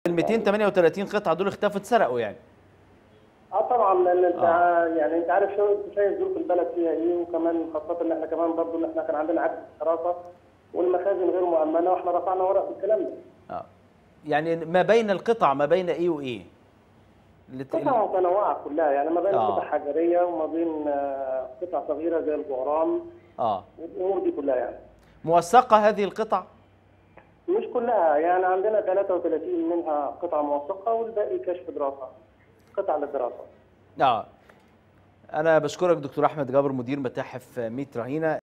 ال 238 قطعه دول اختفوا اتسرقوا يعني اه طبعا لان انت آه. يعني انت عارف شو انت شايف ظروف البلد فيها ايه وكمان خاصه ان احنا كمان برضه ان احنا كان عندنا عدد حراسه والمخازن غير مؤمنه واحنا رفعنا ورق بالكلام ده. اه يعني ما بين القطع ما بين ايه وايه اللي ت- قطع متنوعه كلها يعني ما بين آه. قطع حجريه وما بين آه، قطع صغيره زي الجعران اه والامور دي كلها يعني. موثقه هذه القطع مش كلها يعني عندنا 33 منها قطع موثقه والباقي كشف دراسه. قطع للدراسه. اه انا بشكرك دكتور احمد جابر مدير متاحف 100 رهينه